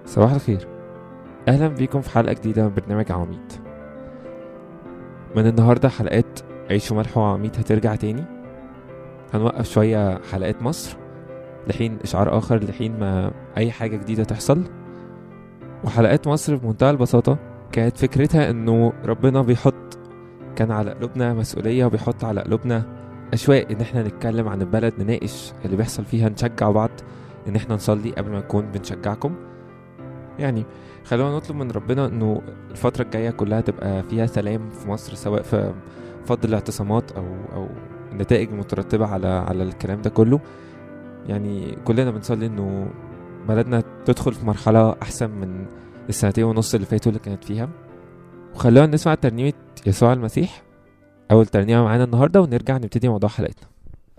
صباح الخير اهلا بيكم في حلقه جديده من برنامج عواميد من النهارده حلقات عيش وملح وعواميد هترجع تاني هنوقف شويه حلقات مصر لحين اشعار اخر لحين ما اي حاجه جديده تحصل وحلقات مصر بمنتهى البساطه كانت فكرتها انه ربنا بيحط كان على قلوبنا مسؤوليه وبيحط على قلوبنا اشواق ان احنا نتكلم عن البلد نناقش اللي بيحصل فيها نشجع بعض ان احنا نصلي قبل ما نكون بنشجعكم يعني خلونا نطلب من ربنا انه الفترة الجاية كلها تبقى فيها سلام في مصر سواء في فضل الاعتصامات او او النتائج المترتبة على على الكلام ده كله يعني كلنا بنصلي انه بلدنا تدخل في مرحلة احسن من السنتين ونص اللي فاتوا اللي كانت فيها وخلونا نسمع ترنيمة يسوع المسيح اول ترنيمة معانا النهاردة ونرجع نبتدي موضوع حلقتنا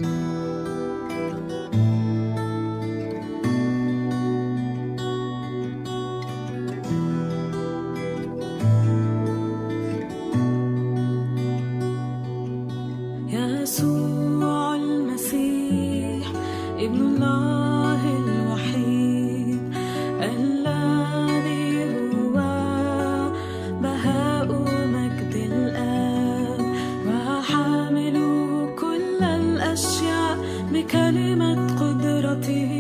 يسوع المسيح ابن الله الوحيد الذي هو بهاء مجد الآب وحامل كل الأشياء بكلمة قدرته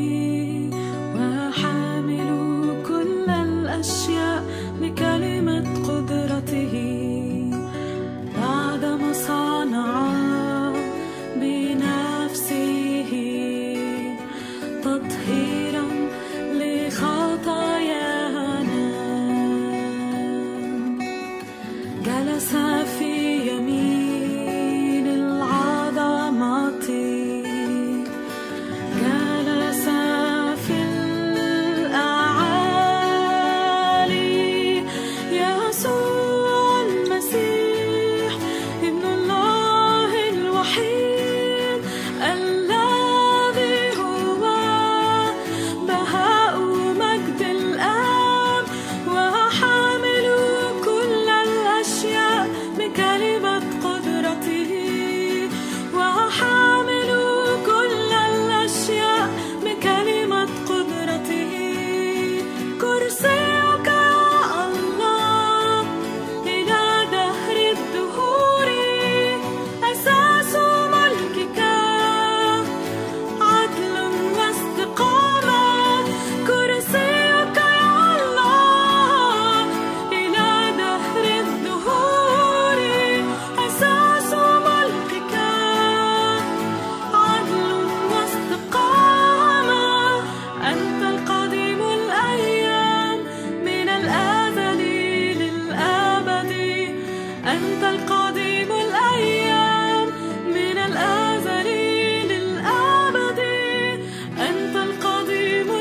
وحامل كل الأشياء بكلمة قدرته بعدما صنع بنفسه تطهيرا لخطايانا جلس في يمين العظمة جلس في الأعالي يسوع المسيح ابن الله الوحيد الذي هو بهاء مجد الآب وحامل كل الأشياء بكلمة قدرته وحامل كل الأشياء بكلمة قدرته كرسيك يا الله إلى دهر الدهور أساس ملكك عدل واستقامة كرسيك يا الله إلى دهر الدهور أساس ملكك عدل واستقامة أنت القديم الأيام من الأزل للأبد أنت القديم الأيام من الأزل للأبد أنت القديم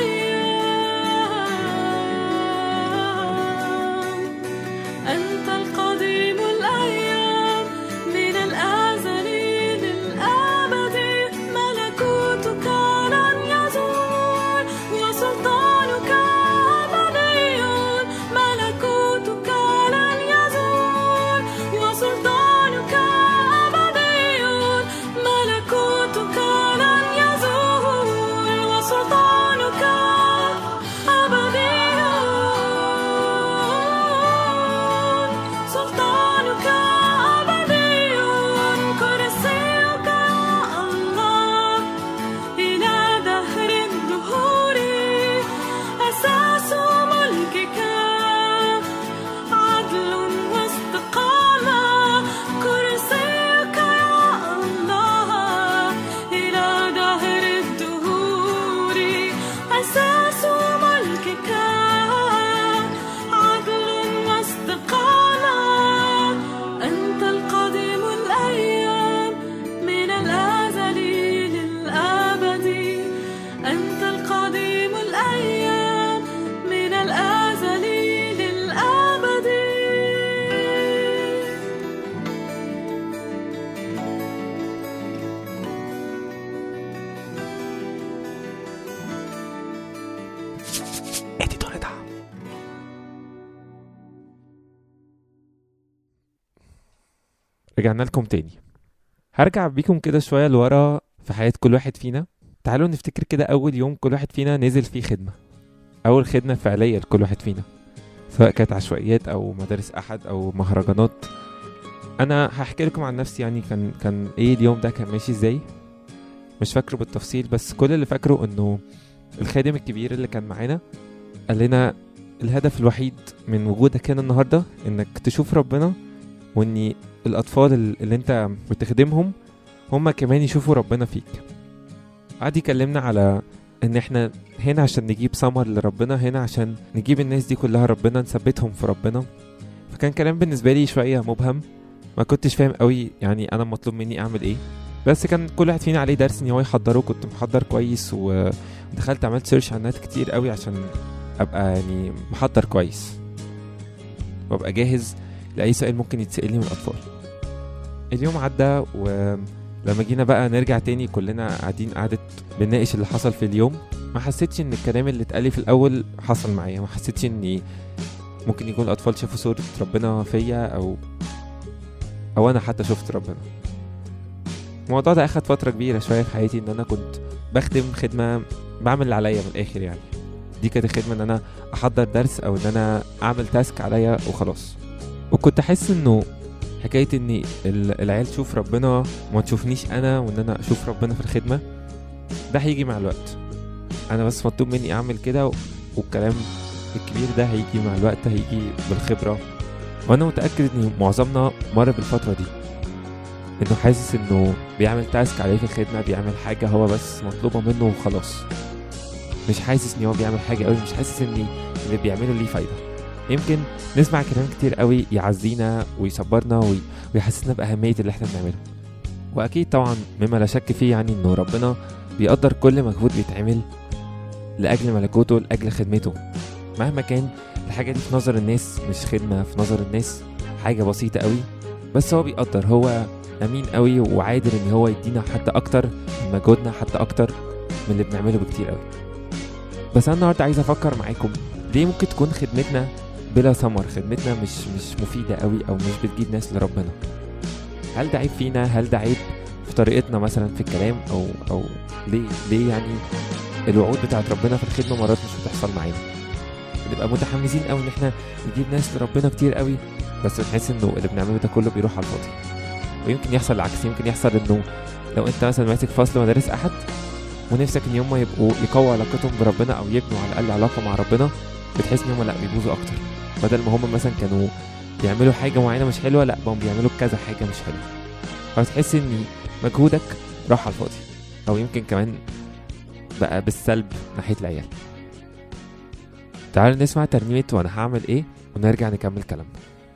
الأيام أنت القديم الأيام من الأزل للأبد ملكوتك لن يزول وسلطانك أبدي ملكوتك لن يزول وسلطانك أبدي ملكوتك لن يزول وسلطانك أبدي سلطانك أبدي كرسيك يا الله إلى دهر الدهور أساس ملكك عدل واستقامة كرسيك يا الله إلى دهر الدهور أساس ملكك عدل واستقامة أنت القديم الأيام من الأزل للأبد أنت القديم الأيام من الأزل للأبد اديتور دعم رجعنا لكم تاني هرجع بيكم كده شوية لورا في حياة كل واحد فينا تعالوا نفتكر كده أول يوم كل واحد فينا نزل فيه خدمة اول خدمه فعليه لكل واحد فينا سواء كانت عشوائيات او مدارس احد او مهرجانات انا هحكي لكم عن نفسي يعني كان كان ايه اليوم ده كان ماشي ازاي مش فاكره بالتفصيل بس كل اللي فاكره انه الخادم الكبير اللي كان معانا قال لنا الهدف الوحيد من وجودك هنا النهارده انك تشوف ربنا وان الاطفال اللي انت بتخدمهم هما كمان يشوفوا ربنا فيك قعد يكلمنا على ان احنا هنا عشان نجيب ثمر لربنا هنا عشان نجيب الناس دي كلها ربنا نثبتهم في ربنا فكان كلام بالنسبه لي شويه مبهم ما كنتش فاهم قوي يعني انا مطلوب مني اعمل ايه بس كان كل واحد فينا عليه درس ان هو يحضره كنت محضر كويس ودخلت عملت سيرش على النت كتير قوي عشان ابقى يعني محضر كويس وابقى جاهز لاي سؤال ممكن يتسال لي من الاطفال اليوم عدى ولما جينا بقى نرجع تاني كلنا قاعدين قعدة بنناقش اللي حصل في اليوم ما حسيتش ان الكلام اللي اتقال لي في الاول حصل معايا ما حسيتش اني ممكن يكون الاطفال شافوا صورة ربنا فيا او او انا حتى شفت ربنا الموضوع ده اخد فترة كبيرة شوية في حياتي ان انا كنت بخدم خدمة بعمل اللي عليا من الاخر يعني دي كانت الخدمة ان انا احضر درس او ان انا اعمل تاسك عليا وخلاص وكنت احس انه حكايه ان ال- العيال تشوف ربنا وما تشوفنيش انا وان انا اشوف ربنا في الخدمه ده هيجي مع الوقت انا بس مطلوب مني اعمل كده و- والكلام الكبير ده هيجي مع الوقت هيجي بالخبره وانا متاكد ان معظمنا مر بالفتره دي انه حاسس انه بيعمل تاسك عليه في الخدمه بيعمل حاجه هو بس مطلوبه منه وخلاص مش حاسس ان هو بيعمل حاجه قوي مش حاسس ان اللي بيعمله ليه فايده يمكن نسمع كلام كتير قوي يعزينا ويصبرنا وي... ويحسسنا بأهمية اللي احنا بنعمله وأكيد طبعا مما لا شك فيه يعني إنه ربنا بيقدر كل مجهود بيتعمل لأجل ملكوته لأجل خدمته مهما كان الحاجة دي في نظر الناس مش خدمة في نظر الناس حاجة بسيطة قوي بس هو بيقدر هو أمين قوي وعادل إن هو يدينا حتى أكتر من مجهودنا حتى أكتر من اللي بنعمله بكتير قوي بس أنا النهاردة عايز أفكر معاكم ليه ممكن تكون خدمتنا بلا ثمر خدمتنا مش مش مفيدة قوي أو مش بتجيب ناس لربنا هل ده عيب فينا هل ده عيب في طريقتنا مثلا في الكلام أو أو ليه ليه يعني الوعود بتاعت ربنا في الخدمة مرات مش بتحصل معانا بنبقى متحمسين قوي ان احنا نجيب ناس لربنا كتير قوي بس بنحس انه اللي بنعمله ده كله بيروح على الفاضي ويمكن يحصل العكس يمكن يحصل انه لو انت مثلا ماسك فصل مدارس احد ونفسك ان هم يبقوا يقووا علاقتهم بربنا او يبنوا على الاقل علاقه مع ربنا بتحس ان هم لا بيبوظوا اكتر بدل ما هم مثلا كانوا بيعملوا حاجه معينه مش حلوه لا بقوا بيعملوا كذا حاجه مش حلوه فبتحس ان مجهودك راح على الفاضي او يمكن كمان بقى بالسلب ناحيه العيال تعالوا نسمع ترنيمه وانا هعمل ايه ونرجع نكمل كلامنا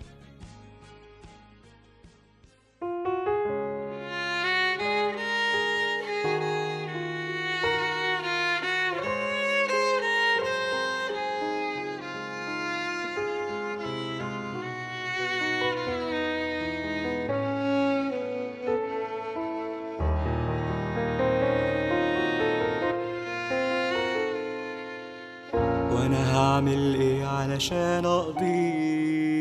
وانا هعمل ايه علشان اقضي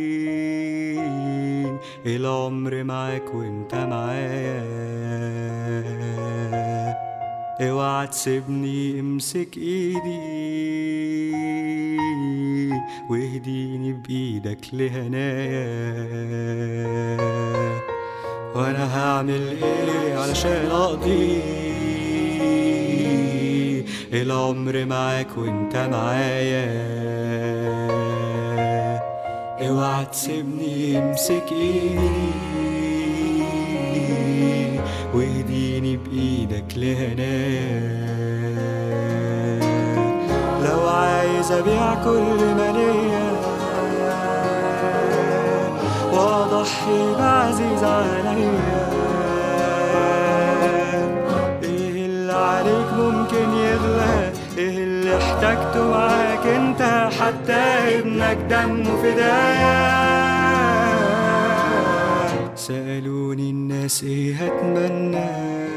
العمر معاك وانت معايا اوعى تسيبني امسك ايدي واهديني بايدك لهنايا وانا هعمل ايه علشان اقضي العمر معاك وانت معايا اوعى تسيبني امسك ايدي واهديني بايدك لهناك لو عايز ابيع كل ما ليا واضحي بعزيز عليا ايه اللي عليك ممكن يغلى ايه اللي احتاجته معاك انت حتى ابنك دمه فدايا سألوني الناس ايه هتمنى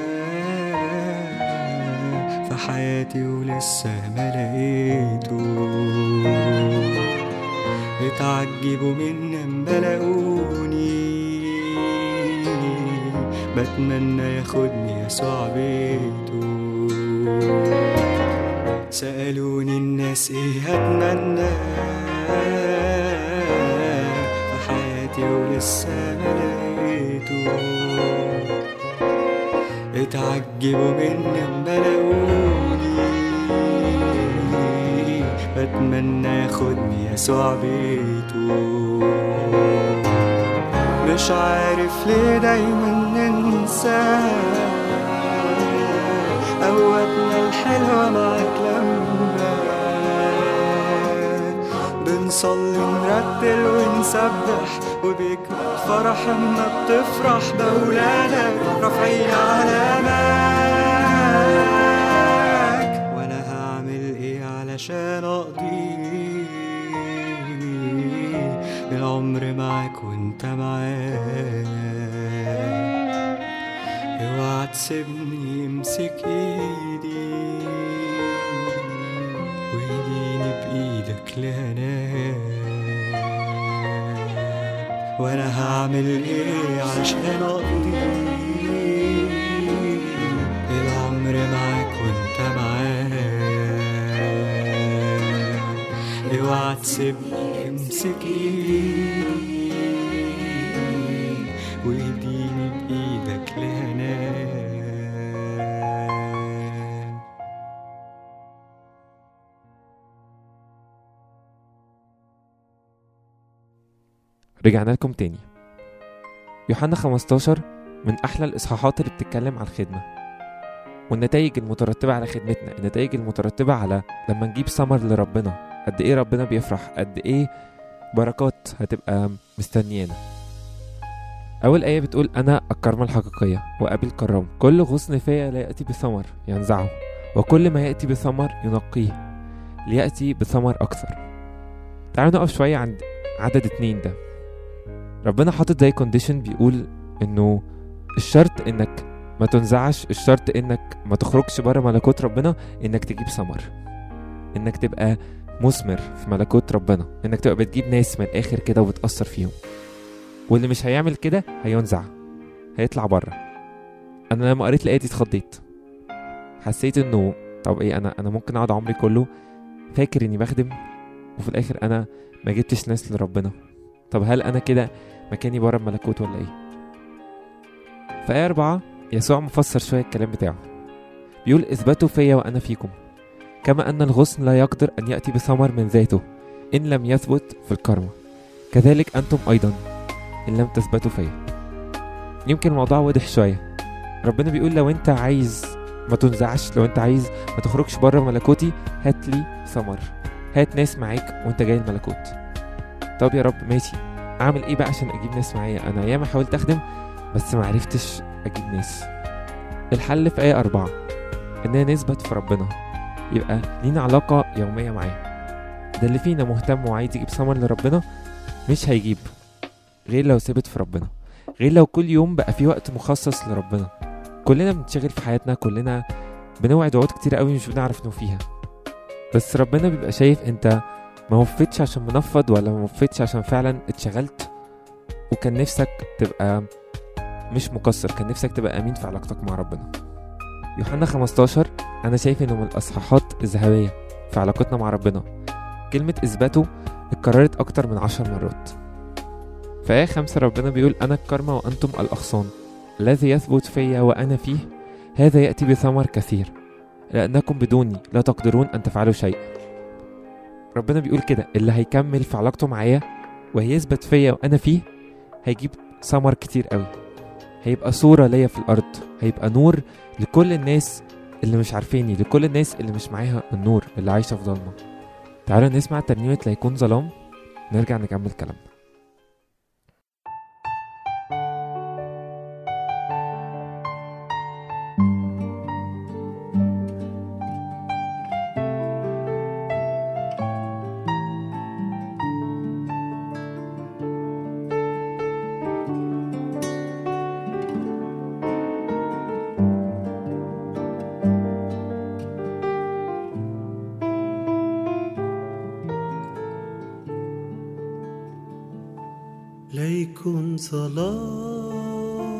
في حياتي ولسه ما لقيته اتعجبوا مني اما لقوني بتمنى ياخدني يسوع بيته سألوني الناس ايه هتمنى في حياتي ولسه ما لقيته اتعجبوا مني اما لقوني بتمنى ياخدني يسوع بيته مش عارف ليه دايما ننسى قوتنا الحلوة معاك لما بنصلي نرتل ونسبح وبيكبر فرح اما بتفرح بولادك رافعين علامك وانا هعمل ايه علشان اقضي العمر معاك وانت معاك اوعى تسيبني امسك ايدي وايديني بايدك لهناك وانا هعمل ايه علشان اقضي العمر معاك وانت معاك اوعى تسيبني امسك ايدي وايديني بايدك لهناك رجعنا لكم تاني يوحنا 15 من أحلى الإصحاحات اللي بتتكلم عن الخدمة والنتائج المترتبة على خدمتنا النتائج المترتبة على لما نجيب ثمر لربنا قد إيه ربنا بيفرح قد إيه بركات هتبقى مستنيانا أول آية بتقول أنا الكرمة الحقيقية وأبي الكرام كل غصن فيا لا يأتي بثمر ينزعه وكل ما يأتي بثمر ينقيه ليأتي بثمر أكثر تعالوا نقف شوية عند عدد اتنين ده ربنا حاطط زي كونديشن بيقول انه الشرط انك ما تنزعش الشرط انك ما تخرجش بره ملكوت ربنا انك تجيب ثمر انك تبقى مثمر في ملكوت ربنا انك تبقى بتجيب ناس من الاخر كده وبتأثر فيهم واللي مش هيعمل كده هينزع هيطلع بره انا لما قريت الايه دي اتخضيت حسيت انه طب ايه انا انا ممكن اقعد عمري كله فاكر اني بخدم وفي الاخر انا ما جبتش ناس لربنا طب هل انا كده مكاني بره الملكوت ولا ايه في آية أربعة يسوع مفسر شوية الكلام بتاعه بيقول اثبتوا فيا وأنا فيكم كما أن الغصن لا يقدر أن يأتي بثمر من ذاته إن لم يثبت في الكرمة كذلك أنتم أيضا إن لم تثبتوا فيا يمكن الموضوع واضح شوية ربنا بيقول لو أنت عايز ما تنزعش لو أنت عايز ما تخرجش بره ملكوتي هات لي ثمر هات ناس معاك وأنت جاي الملكوت طب يا رب ماشي اعمل ايه بقى عشان اجيب ناس معايا انا ياما حاولت اخدم بس ما عرفتش اجيب ناس الحل في ايه أربعة اننا نثبت في ربنا يبقى لينا علاقة يومية معاه ده اللي فينا مهتم وعايز يجيب ثمر لربنا مش هيجيب غير لو ثبت في ربنا غير لو كل يوم بقى في وقت مخصص لربنا كلنا بنتشغل في حياتنا كلنا بنوعد وعود كتير قوي مش بنعرف نوفيها بس ربنا بيبقى شايف انت ما وفيتش عشان منفض ولا ما وفيتش عشان فعلا اتشغلت وكان نفسك تبقى مش مقصر كان نفسك تبقى امين في علاقتك مع ربنا يوحنا 15 انا شايف انه من الاصحاحات الذهبيه في علاقتنا مع ربنا كلمه اثباته اتكررت اكتر من عشر مرات في آية خمسة ربنا بيقول أنا الكرمة وأنتم الأغصان الذي يثبت فيا وأنا فيه هذا يأتي بثمر كثير لأنكم بدوني لا تقدرون أن تفعلوا شيء ربنا بيقول كده اللي هيكمل في علاقته معايا وهيثبت فيا وانا فيه هيجيب ثمر كتير قوي هيبقى صورة ليا في الأرض هيبقى نور لكل الناس اللي مش عارفيني لكل الناس اللي مش معاها النور اللي عايشة في ضلمة تعالوا نسمع ترنيمة لا يكون ظلام نرجع نكمل كلامنا لا يكون ظلام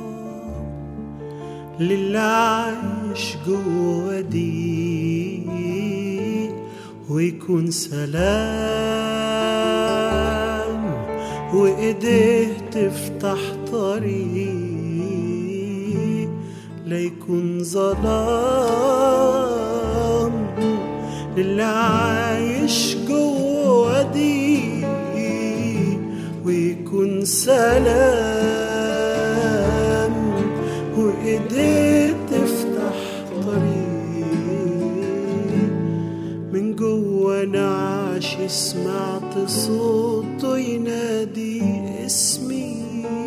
للي عايش جوا دي ويكون سلام وإيديه تفتح طريق ليكون ظلام للي عايش جوا دي ويكون سلام وإيديه تفتح طريق من جوا نعش سمعت صوته ينادي اسمي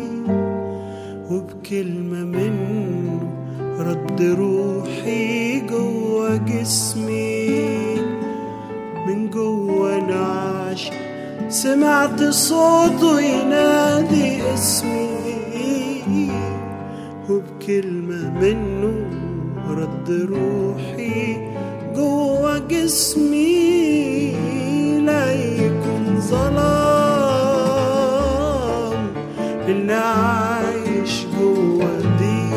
وبكلمة منه رد روحي جوا جسمي من جوا نعش سمعت صوته ينادي اسمي وبكلمة منه رد روحي جوا جسمي لا يكون ظلام اللي عايش جوا دي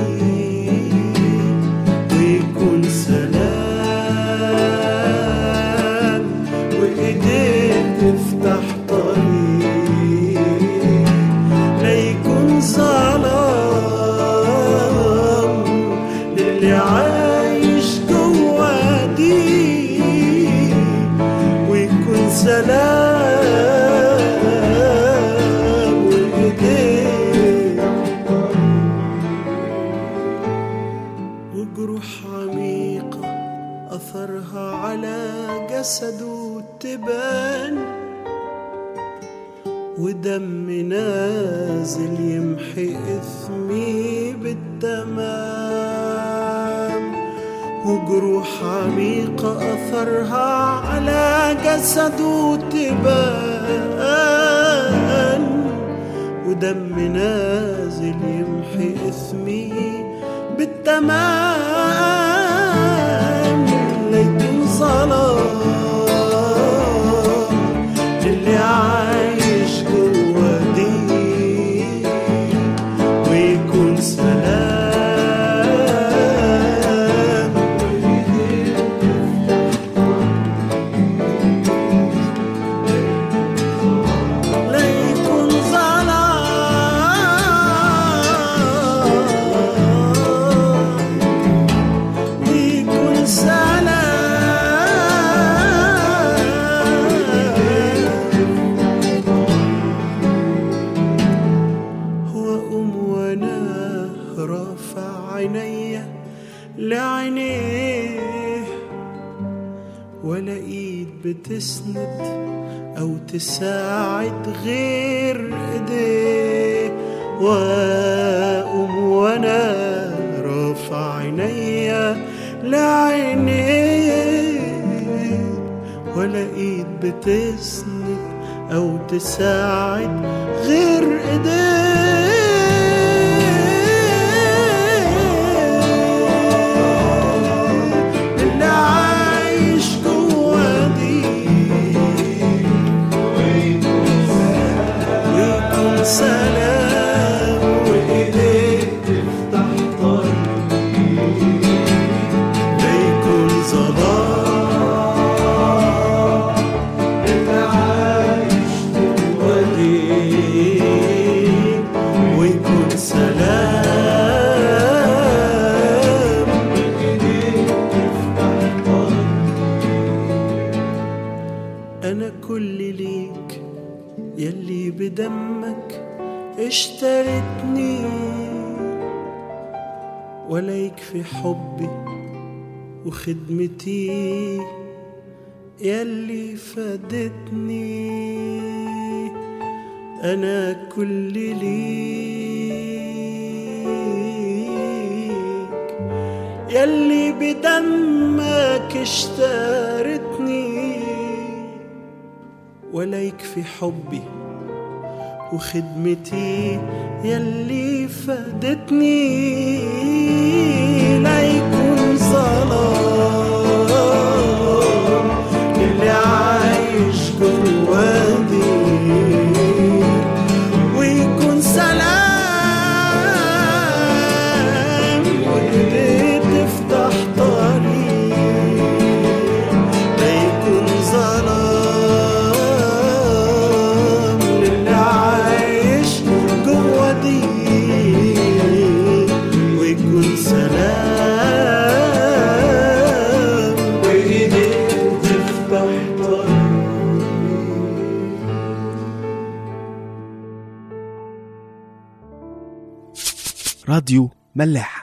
ويكون سلام وإيديه تفتح طريق لا يكون ظلام للي عايش جوا دي ويكون سلام وإيديه وجروح عميقة أثرها على جسده تبان ودم نازل يمحي إثمي بالتمام وجروح عميقة أثرها على جسده تبان ودم نازل يمحي إثمي بالتمام ليكون ظلام للي عايش جوا دي ويكون سلام ليكون ظلام ويكون سلام وأقوم وأنا رافع عينيا لعينيه ولا إيد بتسند أو تساعد غير إيديه وأقوم وأنا رافع عينيا لعينيه ولا إيد بتسند أو تساعد غير إيديه اللي عايش جوا دي ويكون سلام وإيديه تفتح طريق ليكون ظلام اللي عايش جوا دي ويكون سلام وإيديه تفتح طريق أنا كل ليك يلي بدمك اشتريتني ولا يكفي حبي وخدمتي يلي فادتني أنا كل ليك يلي بدمك اشترتني ولا يكفي حبي وخدمتي يلي فادتني لا يكون ظلام اللي عايش جوادي ويكون سلام وايديه تفتح طريق لا يكون ظلام سلام وإيديك تفتح طريق راديو ملاح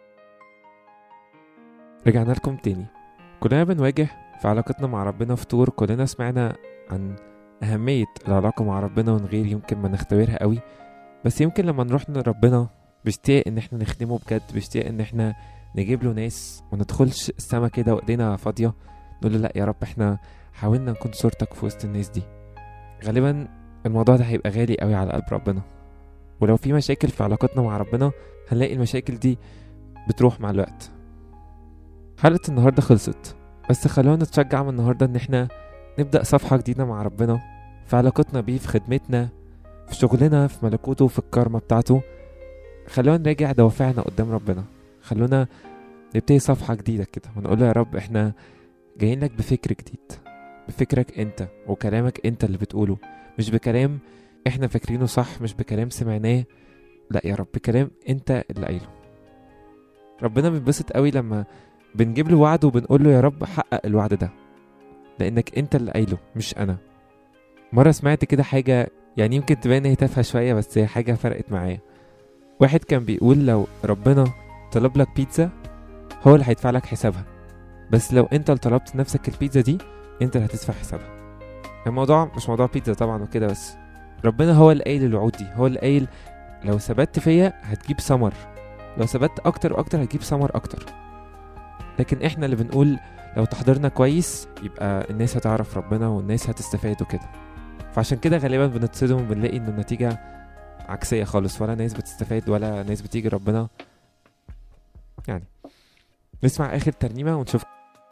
رجعنا لكم تاني كلنا بنواجه في علاقتنا مع ربنا فطور كلنا سمعنا عن أهمية العلاقة مع ربنا من غير يمكن ما نختبرها قوي بس يمكن لما نروح لربنا باشتياق ان احنا نخدمه بجد باشتياق ان احنا نجيب له ناس ما ندخلش السما كده وايدينا فاضية نقول له لا يا رب احنا حاولنا نكون صورتك في وسط الناس دي غالبا الموضوع ده هيبقى غالي قوي على قلب ربنا ولو في مشاكل في علاقتنا مع ربنا هنلاقي المشاكل دي بتروح مع الوقت حلقة النهاردة خلصت بس خلونا نتشجع من النهاردة ان احنا نبدأ صفحة جديدة مع ربنا في علاقتنا بيه في خدمتنا في شغلنا في ملكوته في الكارما بتاعته خلونا نراجع دوافعنا قدام ربنا خلونا نبتدي صفحة جديدة كده ونقول له يا رب احنا جايين لك بفكر جديد بفكرك انت وكلامك انت اللي بتقوله مش بكلام احنا فاكرينه صح مش بكلام سمعناه لا يا رب بكلام انت اللي قايله ربنا بينبسط قوي لما بنجيب له وعد وبنقول له يا رب حقق الوعد ده لانك انت اللي قايله مش انا مره سمعت كده حاجه يعني يمكن تبان هي تافهه شويه بس هي حاجه فرقت معايا واحد كان بيقول لو ربنا طلب لك بيتزا هو اللي هيدفع لك حسابها بس لو انت اللي طلبت نفسك البيتزا دي انت اللي هتدفع حسابها الموضوع مش موضوع بيتزا طبعا وكده بس ربنا هو اللي قايل الوعود دي هو اللي قايل لو ثبت فيا هتجيب ثمر لو ثبت اكتر واكتر هتجيب ثمر اكتر لكن احنا اللي بنقول لو تحضرنا كويس يبقى الناس هتعرف ربنا والناس هتستفاد وكده فعشان كده غالبا بنتصدم وبنلاقي ان النتيجة عكسية خالص ولا ناس بتستفاد ولا ناس بتيجي ربنا يعني نسمع اخر ترنيمة ونشوف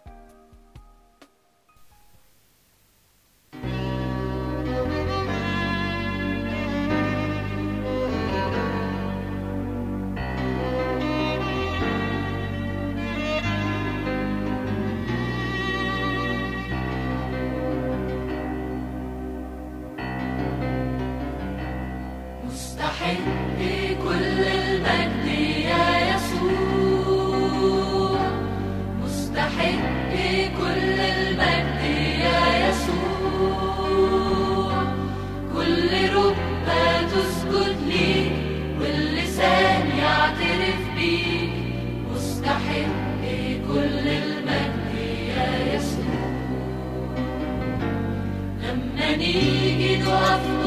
مستحق كل المجد يا يسوع مستحق كل المجد يا يسوع كل ركبة تسجد ليك واللسان يعترف بيك مستحق كل المجد يا يسوع لما نيجي نقف